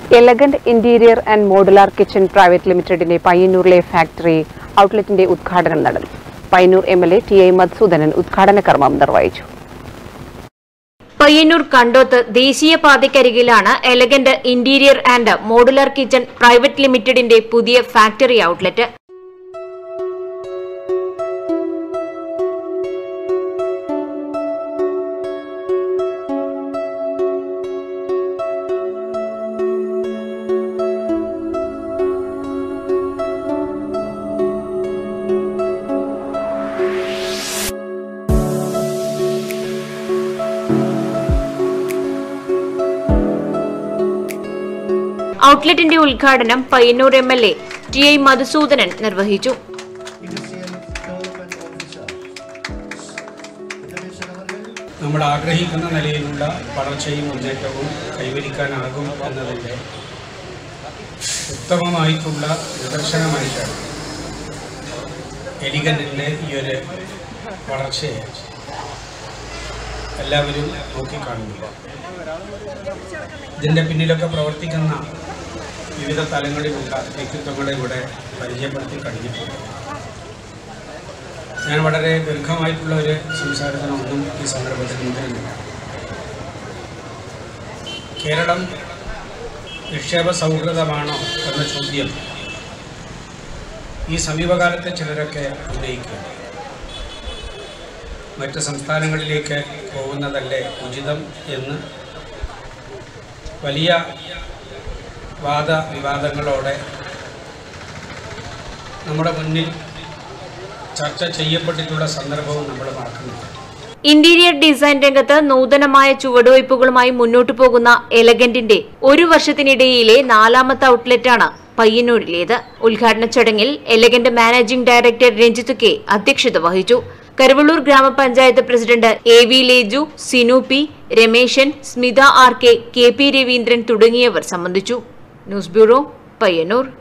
elegant interior and modular kitchen private ലിമിറ്റഡിന്റെ പയ്യന്നൂരിലെ factory ഔട്ട്ലെറ്റിന്റെ ഉദ്ഘാടനം നടന്നു Payyanur M L A T I Madhusudanan ഉദ്ഘാടന കർമ്മം നിർവഹിച്ചു പയ്യന്നൂർ കണ്ടോത്ത് ദേശീയപാതയ്ക്കരികിലാണ് elegant interior and modular kitchen private ലിമിറ്റഡിന്റെ പുതിയ ഫാക്ടറി ഔട്ട്ലെറ്റ് ഔട്ട്ലെറ്റിന്റെ ഉദ്ഘാടനം Payyanur M L A T I Madhusudanan നിർവഹിച്ചു നമ്മൾ ആഗ്രഹിക്കുന്ന നിലയിലുള്ള വളർച്ചയും മുന്നേറ്റവും കൈവരിക്കാനാകും എന്നതിൻ്റെ ഉത്തമമായിട്ടുള്ള നിദർശനമായിട്ടാണ് എലിഗൻറ്റിൻ്റെ ഈ ഒരു വളർച്ചയെ എല്ലാവരും നോക്കിക്കാണുന്നില്ല ഇതിൻ്റെ പിന്നിലൊക്കെ പ്രവർത്തിക്കുന്ന വിവിധ തലങ്ങളിലുള്ള വ്യക്തിത്വങ്ങളെ ഇവിടെ പരിചയപ്പെടുത്തി കഴിഞ്ഞിട്ടുണ്ട് ഞാൻ വളരെ ദീർഘമായിട്ടുള്ള ഒരു സംസാരത്തിനൊന്നും ഈ സന്ദർഭത്തിൽ മുതിരുന്നില്ല കേരളം നിക്ഷേപ സൗഹൃദമാണോ എന്ന ചോദ്യം ഈ സമീപകാലത്ത് ചിലരൊക്കെ ഉന്നയിക്കുന്നു മറ്റ് സംസ്ഥാനങ്ങളിലേക്ക് പോകുന്നതല്ലേ ഉചിതം എന്ന് വലിയ വാദവിവാദങ്ങളോടെ നമ്മുടെ മുന്നിൽ ചർച്ച ചെയ്യപ്പെട്ടിട്ടുള്ള സന്ദർഭവും നമ്മൾ മറക്കുന്നില്ല ഇന്റീരിയർ ഡിസൈൻ രംഗത്ത് നൂതനമായ ചുവടുവയ്പുകളുമായി മുന്നോട്ടു പോകുന്ന എലഗന്റിന്റെ ഒരു വർഷത്തിനിടയിലെ നാലാമത്തെ ഔട്ട്ലെറ്റാണ് പയ്യന്നൂരിലേത് ഉദ്ഘാടന ചടങ്ങിൽ elegant managing director Ranjith K അധ്യക്ഷത വഹിച്ചു കരുവള്ളൂർ ഗ്രാമപഞ്ചായത്ത് president A V Leju Sinu P Rameshan Smitha R K K P Raveendran തുടങ്ങിയവർ സംബന്ധിച്ചു ന്യൂസ് ബ്യൂറോ പയ്യന്നൂർ